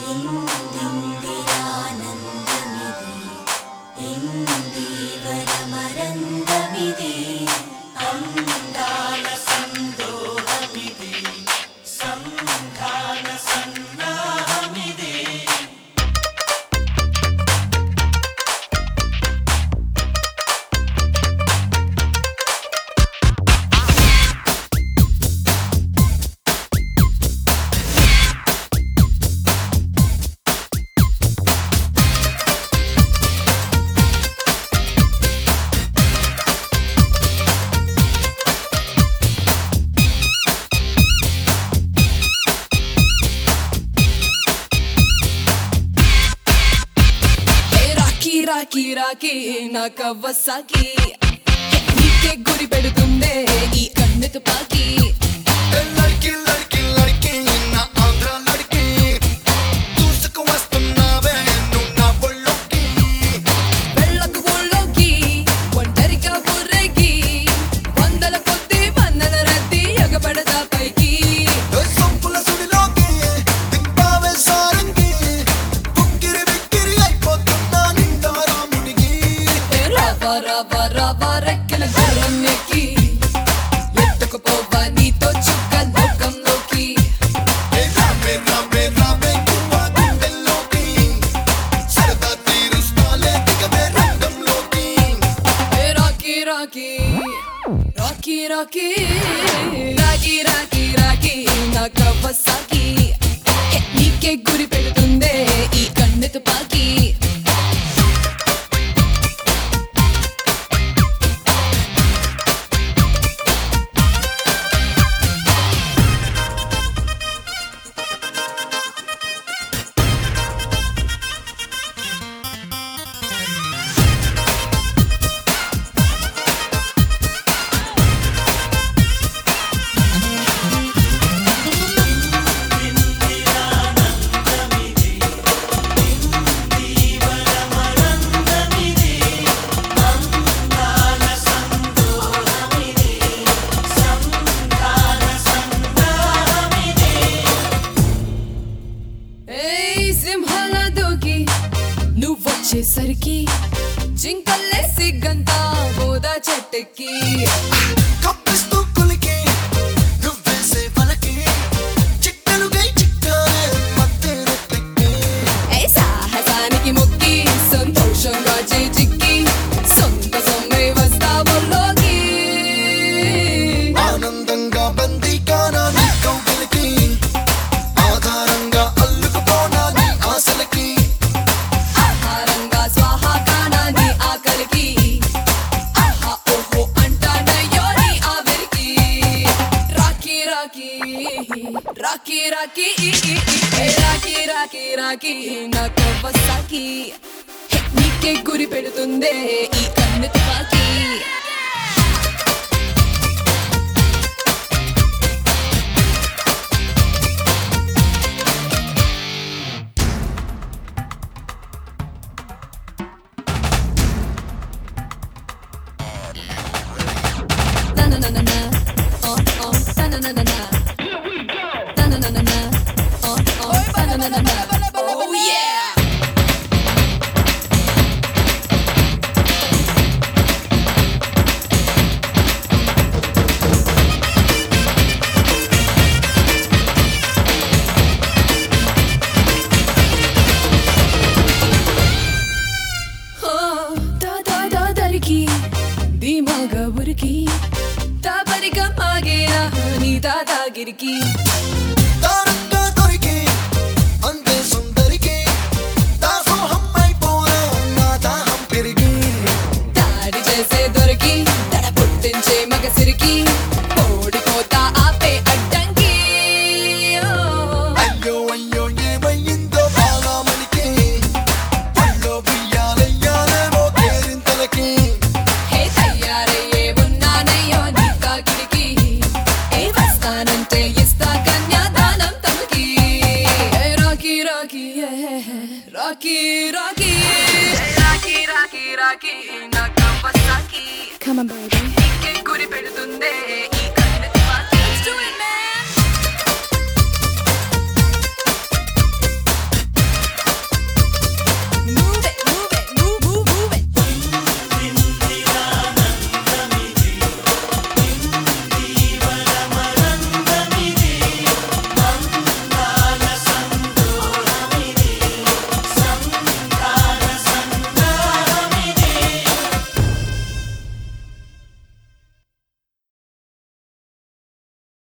ఇందిందిరానందమిది ఇందీవరమరందమిది అందాల సందోహమిది సంధాన సన్నాహమిది ఏ రాకీ రాకీ రాకీ నా కవ్వసాకి నీకే గురి పెడుతుందే ఈ కన్ను తుపాకి లड़की लड़की लड़की నా ఆంధ్ర లड़की దూసుకు వస్తున్నావే నువ్వు నా ఒళ్ళోకి వెళ్ళకు ఊళ్ళోకి ఒంటరిగా ఊరేగి వందల కొద్ది వందల రద్దీ ఎగబడదా పైకి సొంపుల సుడిలోకి దింపావే సారంగి కుక్కిరి బిక్కిరి అయిపోతున్నా నిండా రాముడికి ఏ రావా రావా రావా రెక్కల గుర్రం ఎక్కి ఎత్తుకుపోవా నీతో చుక్క లోకంలోకి ఏ రావే రావే రావే కువ్వా గుండెల్లోకి సరదా తీరుస్తాలే దిగవే రంగంలోకి ఏ రాకీ రాకీ రాకీ రాకీ రాకీ రాకీ రాకీ నా కవ్వసాకి ఏ నీకే గురి పెడుతుందే ఈ కన్ను తుపాకి ఏయ్ సింహాల దూకి నువ్వొచ్చేసరికి జింకల్లే సిగ్గంతా బోదా చెట్టెక్కి కప్పిస్తూ కులికి నువ్వేసే వలకి చిట్టలుగై చిక్కాలే మత్తెరెత్తెక్కి ఏ సాహసానికి మొక్కి సంతోషంగా చేజిక్కి సొంత సొమ్మే వస్తావుల్లోకి ఆనందంగా బందీకానా నీ కౌగిలికి ఆధారంగా అల్లుకుపోనా నీ ఆశలకి ఆహారంగా స్వాహా కానా నీ ఆకలికి ఆహా ఓహో అంటానయ్యో నీ ఆవిరికి రాకీ రాకీ రాకీ రాకీ ఈ, ఈ, ఈ, ఏ రాకీ రాకీ రాకీ నా కవ్వసాకి హే, నీకే గురి పెడుతుందే ఈ కన్ను తుపాకి na na na na na oh oh na na na na na here we go na na na na na oh oh na na na na na oh yeah దా దా దా దరికి ధీమాగా ఉరికి దాపరిగా మాగేరా నీ దాదాగిరికి దారంగా దొరికి అందే సుందరికి దాసోహం అయిపోనా నా దాహం పెరిగి దాడి చేసే దొరికి తడ పుట్టించే మగసిరికి ఓడిపోతా ఆపే అడ్డంకి ఓ. అయ్యో అయ్యో ఏమయ్యిందో బాలామణికి పల్లో బియ్యాలయ్యాలేమో కేరింతలకి హే తయారయ్యే ఉన్నానయ్యో నీ కాకిరికి ఏ వస్తానంటే ఇస్తా కన్యాదానం తమకి ఏ రాకీ రాకీ ఏ రాకీ రాకీ రాకీ రాకీ రాకీ నా కవ్వసాకి Come on, baby. నీకే గురి పెడుతుందే